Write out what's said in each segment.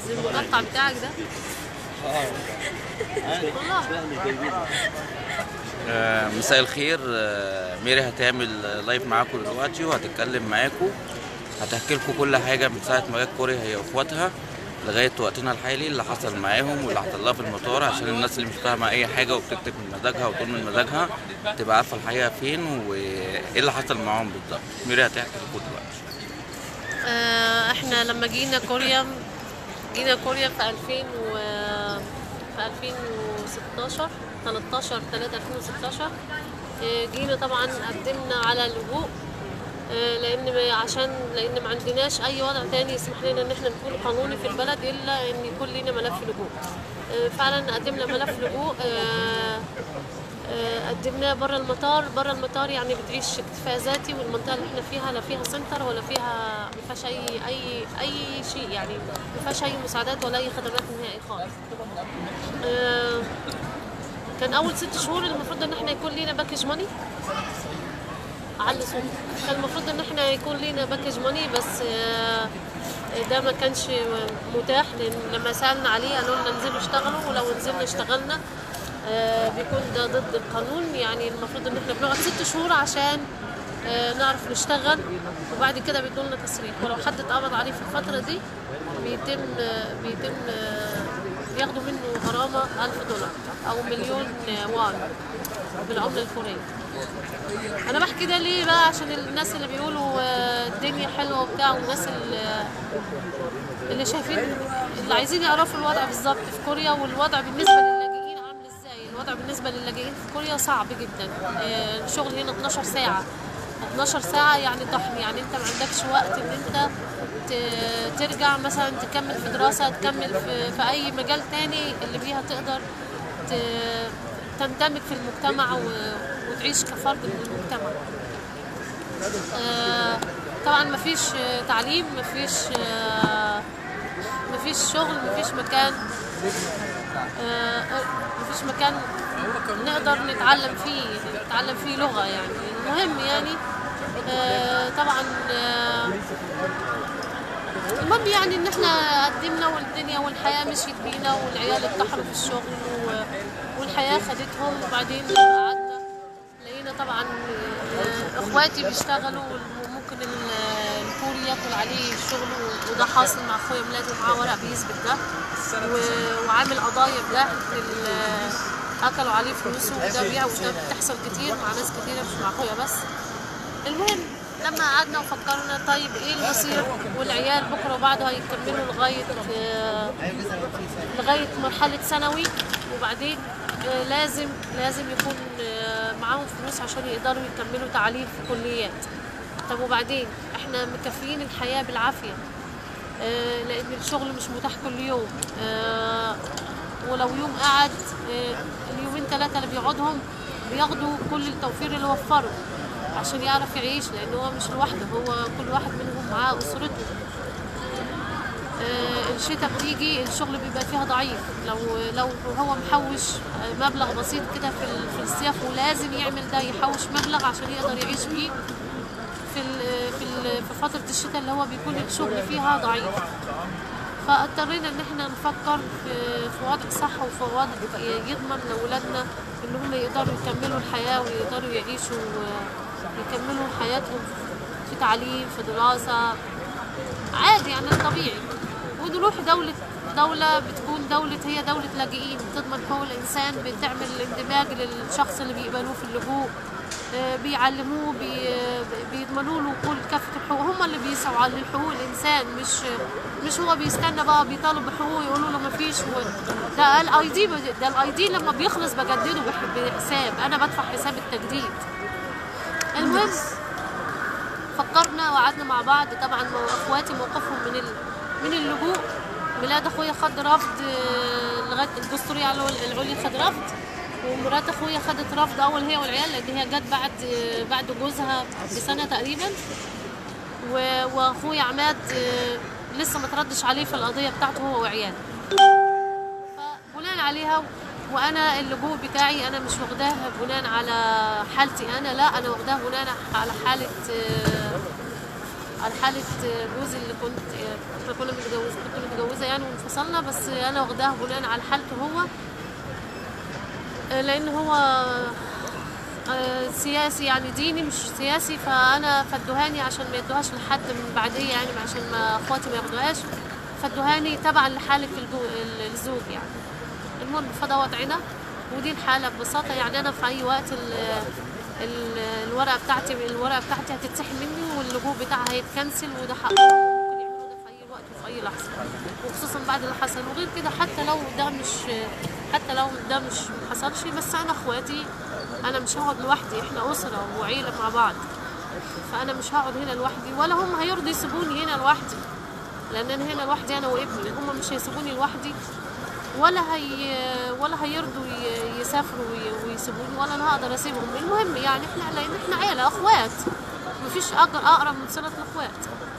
زي المقطع بتاعك ده والله آه، مساء الخير آه، ميري هتعمل لايف معاكم دلوقتي وهتتكلم معاكم هتحكي لكم كل حاجه من ساعه ما جت كوريا هي واخواتها لغايه وقتنا الحالي اللي حصل معاهم واللي حصل لها في المطار عشان الناس اللي مش فاهمه اي حاجه وبتكتب من مزاجها وتقول من مزاجها تبقى عارفه الحقيقه فين وايه اللي حصل معاهم بالظبط ميري هتحكي لكم دلوقتي آه، احنا لما جينا كوريا جينا كوريا في 2000 و في 2016 13 3 2016 آه، جينا طبعا قدمنا على اللجوء آه، لان ما- عشان لان ما عندناش اي وضع تاني يسمح لنا ان احنا نكون قانوني في البلد الا ان يكون لنا ملف لجوء آه، فعلا قدمنا ملف لجوء آه، آه، قدمناه بره المطار بره المطار يعني بتعيش اكتفاء ذاتي والمنطقه اللي احنا فيها لا فيها سنتر ولا فيها ما فيهاش اي اي اي شيء يعني ما فيهاش اي مساعدات ولا اي خدمات نهائي خالص آه، كان اول ست شهور المفروض ان احنا يكون لينا باكج ماني على صوت كان المفروض ان احنا يكون لينا باكج ماني بس آه، ده ما كانش متاح لان لما سالنا عليه قالوا لنا انزلوا اشتغلوا ولو نزلنا اشتغلنا آه، بيكون ده ضد القانون يعني المفروض ان احنا بنقعد ست شهور عشان آه، نعرف نشتغل وبعد كده بيدوا لنا تصريح ولو حد اتقبض عليه في الفتره دي بيتم آه، بيتم آه، بياخدوا منه غرامه 1000 دولار او مليون آه، وان بالعمله الكوريه انا بحكي ده ليه بقى عشان الناس اللي بيقولوا آه، الدنيا حلوه وبتاع والناس اللي اللي شايفين اللي عايزين يعرفوا الوضع بالظبط في كوريا والوضع بالنسبه للاجئين عامل ازاي الوضع بالنسبه للاجئين في كوريا صعب جدا آه، الشغل هنا 12 ساعه 12 ساعة يعني طحن يعني انت ما عندكش وقت ان انت ت- ترجع مثلا تكمل في دراسة تكمل في, في اي مجال تاني اللي بيها تقدر ت- تندمج في المجتمع و- وتعيش كفرد من المجتمع آه، طبعا مفيش آه، تعليم مفيش آه، مفيش شغل مفيش مكان آه، مفيش مكان نقدر نتعلم فيه نتعلم فيه لغة يعني المهم يعني آه، طبعا آه، المهم يعني ان احنا قدمنا والدنيا والحياة مشيت بينا والعيال اتطحنوا في الشغل و- والحياة خدتهم وبعدين لما قعدنا لقينا طبعا آه، اخواتي بيشتغلوا وممكن ال- الكوري ياكل عليه الشغل وده حاصل مع اخويا ميلاد ومعاه ورق بيثبت ده و- وعامل قضايا بده ال- اكلوا عليه فلوسه وده بيع وده بتحصل كتير مع ناس كتيره مش مع اخويا بس المهم لما قعدنا وفكرنا طيب ايه المصير والعيال بكره وبعده هيكملوا لغايه آه، لغايه مرحله ثانوي وبعدين آه، لازم لازم يكون آه، معاهم فلوس عشان يقدروا يكملوا تعليم في كليات طب وبعدين احنا مكفيين الحياه بالعافيه آه، لان الشغل مش متاح كل يوم آه، ولو يوم قعد آه، اليومين ثلاثه اللي بيقعدهم بياخدوا كل التوفير اللي وفره عشان يعرف يعيش لان هو مش لوحده هو كل واحد منهم معاه اسرته آه، الشتاء بتيجي الشغل بيبقى فيها ضعيف لو لو هو محوش آه، مبلغ بسيط كده في ال- في الصيف ولازم يعمل ده يحوش مبلغ عشان يقدر يعيش بيه في ال في ال في فترة الشتاء اللي هو بيكون الشغل فيها ضعيف فاضطرينا ان احنا نفكر في في وضع صح وفي وضع يضمن لاولادنا ان هم يقدروا يكملوا الحياه ويقدروا يعيشوا ويكملوا حياتهم في تعليم في دراسه عادي يعني طبيعي ونروح دولة دولة بتكون دولة هي دولة لاجئين بتضمن حقوق الإنسان بتعمل اندماج للشخص اللي بيقبلوه في اللجوء آه، بيعلموه بي بيضمنوا له كل كافة الحقوق هم اللي بيسعوا على حقوق الإنسان مش مش هو بيستنى بقى بيطالب بحقوقه يقولوا له مفيش و... ده الاي دي ده الاي دي لما بيخلص بجدده بح- بحساب انا بدفع حساب التجديد المهم فكرنا وقعدنا مع بعض طبعا مو- اخواتي موقفهم من ال... من اللجوء ميلاد اخويا خد رفض آه، لغايه الدستوريه العل- العليا خد رفض ومرات اخويا خدت رفض اول هي والعيال لان هي جت بعد آه، بعد جوزها بسنه تقريبا و- واخويا عماد آه، لسه ما تردش عليه في القضيه بتاعته هو وعياله فبناء عليها وانا اللجوء بتاعي انا مش واخداه بناء على حالتي انا لا انا واخداه بناء على حاله آه، على حالة جوزي اللي كنت احنا كنا متجوز كنت متجوزة يعني وانفصلنا بس أنا واخداها بناء على حالته هو لأن هو آه، سياسي يعني ديني مش سياسي فأنا فدهاني عشان ما يدوهاش لحد من بعدية يعني عشان ما اخواتي ما ياخدوهاش فدهاني تبعا لحالة الجو- الزوج يعني المهم فده وضعنا ودي الحالة ببساطة يعني أنا في أي وقت ال ال الورقة بتاعتي الورقة بتاعتي هتتسحب مني واللجوء بتاعها هيتكنسل وده حقهم ممكن يعملوا ده في أي وقت وفي أي لحظة وخصوصا بعد اللي حصل وغير كده حتى لو ده مش حتى لو ده مش محصلش بس أنا إخواتي أنا مش هقعد لوحدي إحنا أسرة وعيلة مع بعض فأنا مش هقعد هنا لوحدي ولا هم هيرضوا يسيبوني هنا لوحدي لأن أنا هنا لوحدي أنا وابني هم مش هيسيبوني لوحدي ولا هي ولا هيرضوا ي- يسافروا وي- ويسيبوني ولا انا هقدر اسيبهم المهم يعني احنا لان احنا عيله اخوات مفيش أقر- اقرب من صله الاخوات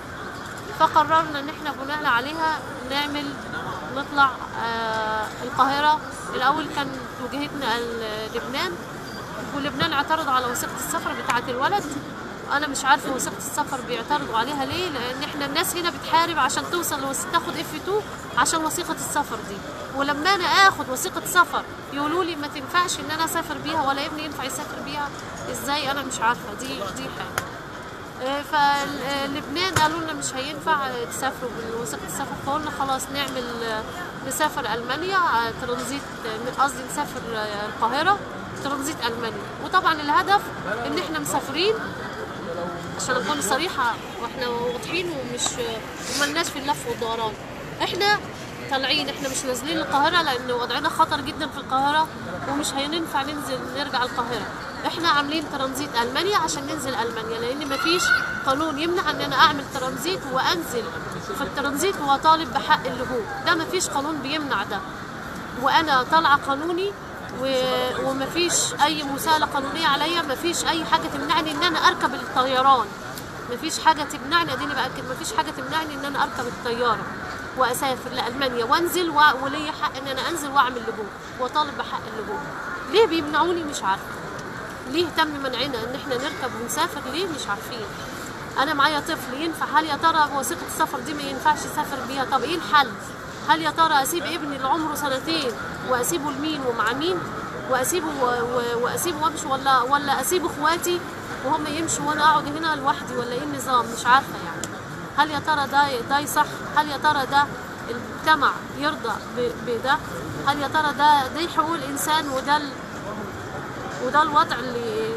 فقررنا ان احنا بناء عليها نعمل نطلع آه القاهره الاول كان وجهتنا ال- لبنان ولبنان اعترضوا على وثيقه السفر بتاعه الولد انا مش عارفه وثيقه السفر بيعترضوا عليها ليه لان احنا الناس هنا بتحارب عشان توصل لوث... تاخد اف 2 عشان وثيقه السفر دي ولما انا اخد وثيقه سفر يقولوا لي ما تنفعش ان انا اسافر بيها ولا ابني ينفع يسافر بيها ازاي انا مش عارفه دي دي حاجه آه، فلبنان قالوا لنا مش هينفع آه، تسافروا بوثيقة السفر فقلنا خلاص نعمل آه، نسافر ألمانيا آه، ترانزيت آه، قصدي نسافر آه، القاهرة ترانزيت ألمانيا وطبعا الهدف إن إحنا مسافرين عشان أكون صريحة وإحنا واضحين ومش وملناش في اللف والدوران إحنا طالعين احنا مش نازلين القاهرة لأن وضعنا خطر جدا في القاهرة ومش هينفع ننزل نرجع القاهرة احنا عاملين ترانزيت ألمانيا عشان ننزل ألمانيا لأن مفيش قانون يمنع ان انا اعمل ترانزيت وانزل في الترانزيت واطالب بحق اللجوء ده مفيش قانون بيمنع ده وانا طالعه قانوني و... ومفيش اي مساءله قانونيه عليا مفيش اي حاجه تمنعني ان انا اركب الطيران مفيش حاجه تمنعني اديني باكد مفيش حاجه تمنعني ان انا اركب الطياره واسافر لالمانيا وانزل و... وليا حق ان انا انزل واعمل لجوء واطالب بحق اللجوء ليه بيمنعوني مش عارفه ليه تم منعنا ان احنا نركب ونسافر ليه مش عارفين انا معايا طفل ينفع هل يا ترى وثيقه السفر دي ما ينفعش اسافر بيها طب ايه الحل هل يا ترى اسيب ابني اللي عمره سنتين واسيبه لمين ومع مين واسيبه و... و... واسيبه وامشي ولا ولا اسيب اخواتي وهم يمشوا وانا اقعد هنا لوحدي ولا ايه النظام مش عارفه يعني هل يا ترى ده ده يصح هل يا ترى ده المجتمع يرضى ب... بده هل يا ترى ده دي حقوق الانسان وده ال... وده الوضع اللي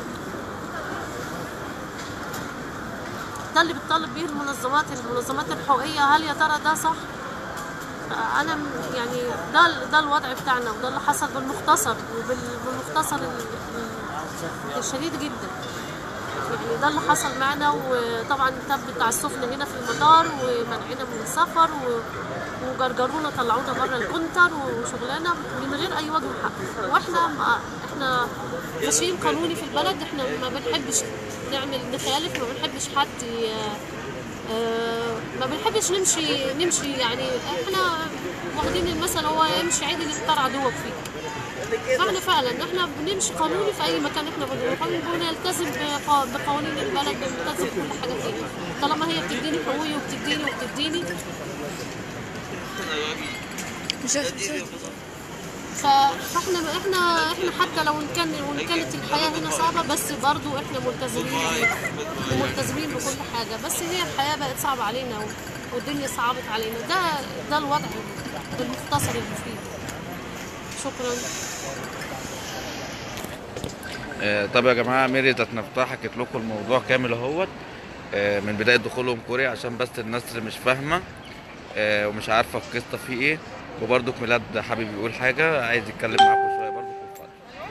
ده اللي بتطالب بيه المنظمات المنظمات الحقوقية هل يا ترى ده صح؟ أنا م- يعني ده ال- ده الوضع بتاعنا وده اللي حصل بالمختصر وبالمختصر الشديد جدا يعني ده اللي حصل معنا وطبعا تم تعسفنا هنا في المطار ومنعنا من السفر و... وجرجرونا طلعونا بره الكونتر وشغلانه من غير اي وجه حق واحنا ما احنا ماشيين قانوني في البلد احنا ما بنحبش نعمل نخالف ما بنحبش حد ي... آه، ما بنحبش نمشي نمشي يعني احنا واخدين المثل هو يمشي عدل يختار عدوك فيه فاحنا فعلا احنا بنمشي قانوني في اي مكان احنا بنروحه بنلتزم بقا- بقوانين البلد بنلتزم بكل حاجه فيها طالما هي بتديني حقوقي وبتديني وبتديني ف- فاحنا احنا احنا حتى لو ان كان وان كانت الحياه هنا صعبه بس برضو احنا ملتزمين وملتزمين بكل حاجه بس هي الحياه بقت صعبه علينا و- والدنيا صعبت علينا ده ده الوضع بالمختصر المفيد شكرا آه، طب يا جماعه ميري ذات نفسها حكيت لكم الموضوع كامل اهوت آه، من بدايه دخولهم كوريا عشان بس الناس اللي مش فاهمه آه، ومش عارفه القصه فيه ايه وبرضك ميلاد حابب يقول حاجه عايز يتكلم معاكم شويه برضك اتفضل.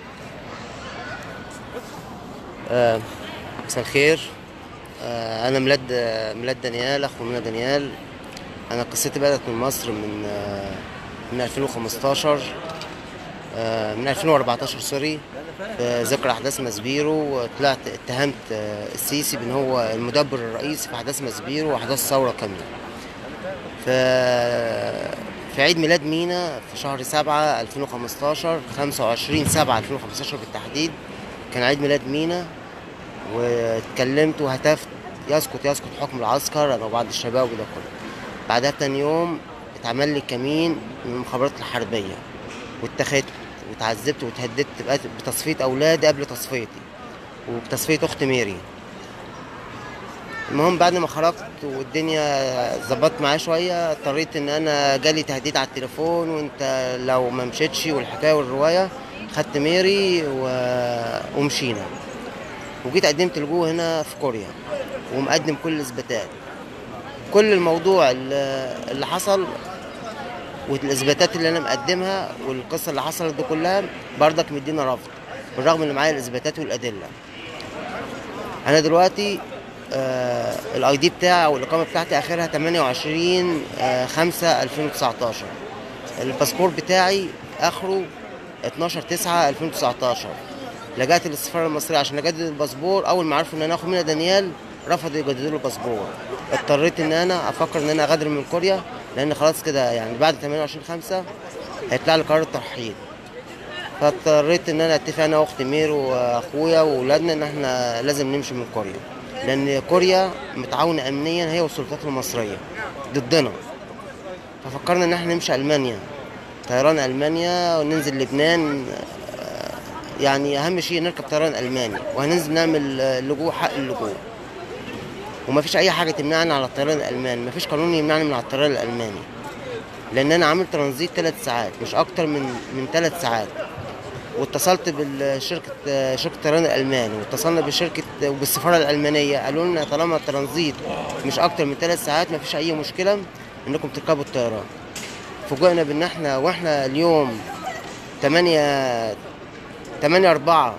آه، مساء الخير آه، انا ميلاد آه، ميلاد دانيال اخو منى دانيال انا قصتي بدات من مصر من آه، من 2015 آه، من 2014 سوري في ذكرى احداث ماسبيرو وطلعت اتهمت آه، السيسي بان هو المدبر الرئيسي في احداث ماسبيرو واحداث ثوره كامله ف في عيد ميلاد مينا في شهر 7 2015 25 7 2015 بالتحديد كان عيد ميلاد مينا واتكلمت وهتفت يسقط يسقط حكم العسكر انا وبعض الشباب وده كله بعدها تاني يوم اتعمل لي كمين من المخابرات الحربيه واتخذت واتعذبت واتهددت بقت- بتصفيه اولادي قبل تصفيتي وبتصفيه اختي ميري المهم بعد ما خرجت والدنيا ظبطت معايا شويه اضطريت ان انا جالي تهديد على التليفون وانت لو ما مشيتش والحكايه والروايه خدت ميري و... ومشينا وجيت قدمت لجوه هنا في كوريا ومقدم كل الاثباتات كل الموضوع اللي اللي حصل والاثباتات اللي انا مقدمها والقصه اللي حصلت دي كلها بردك مدينا رفض بالرغم ان معايا الاثباتات والادله انا دلوقتي آه الاي دي بتاعي او الاقامه بتاعتي اخرها 28 آه 5 2019 الباسبور بتاعي اخره 12 9 2019 لجأت للسفاره المصريه عشان اجدد الباسبور اول ما عرفوا ان انا اخو منى دانيال رفضوا يجددوا لي الباسبور اضطريت ان انا افكر ان انا اغادر من كوريا لان خلاص كده يعني بعد 28 5 هيطلع لي قرار الترحيل فاضطريت ان انا اتفق انا واختي مير واخويا واولادنا ان احنا لازم نمشي من كوريا لان كوريا متعاونه امنيا هي والسلطات المصريه ضدنا ففكرنا ان احنا نمشي المانيا طيران المانيا وننزل لبنان آه، يعني اهم شيء نركب طيران الماني وهننزل نعمل آه، لجوء حق اللجوء وما فيش اي حاجه تمنعني على الطيران الالماني ما فيش قانون يمنعني من على الطيران الالماني لان انا عامل ترانزيت ثلاث ساعات مش اكتر من من ثلاث ساعات واتصلت بالشركه شركه الطيران الالماني واتصلنا بشركه وبالسفاره الالمانيه قالوا لنا طالما الترانزيت مش اكتر من ثلاث ساعات ما فيش اي مشكله انكم تركبوا الطيران فوجئنا بان احنا واحنا اليوم 8 8 4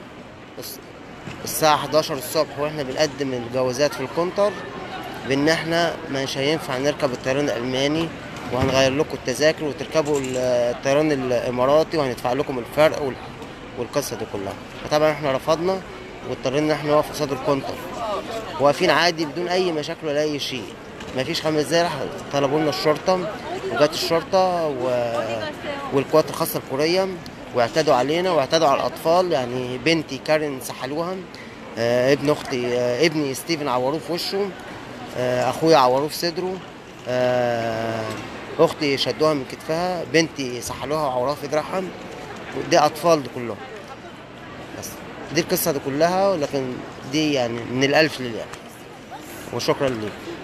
الساعة 11 الصبح واحنا بنقدم الجوازات في الكونتر بان احنا مش هينفع نركب الطيران الالماني وهنغير لكم التذاكر وتركبوا الطيران الاماراتي وهندفع لكم الفرق وال- والقصه دي كلها فطبعا احنا رفضنا واضطرينا ان احنا نقف قصاد الكونتر واقفين عادي بدون اي مشاكل ولا اي شيء مفيش خمس دقايق راح طلبوا لنا الشرطه وجت الشرطه و... والقوات الخاصه الكوريه واعتدوا علينا واعتدوا على الاطفال يعني بنتي كارين سحلوها آه ابن اختي آه ابني ستيفن عوروه في وشه آه اخويا عوروه في صدره آه اختي شدوها من كتفها بنتي سحلوها وعوروها في دراعها دي اطفال دي كلهم بس دي القصه دي كلها ولكن دي يعني من الالف للياء وشكرا ليك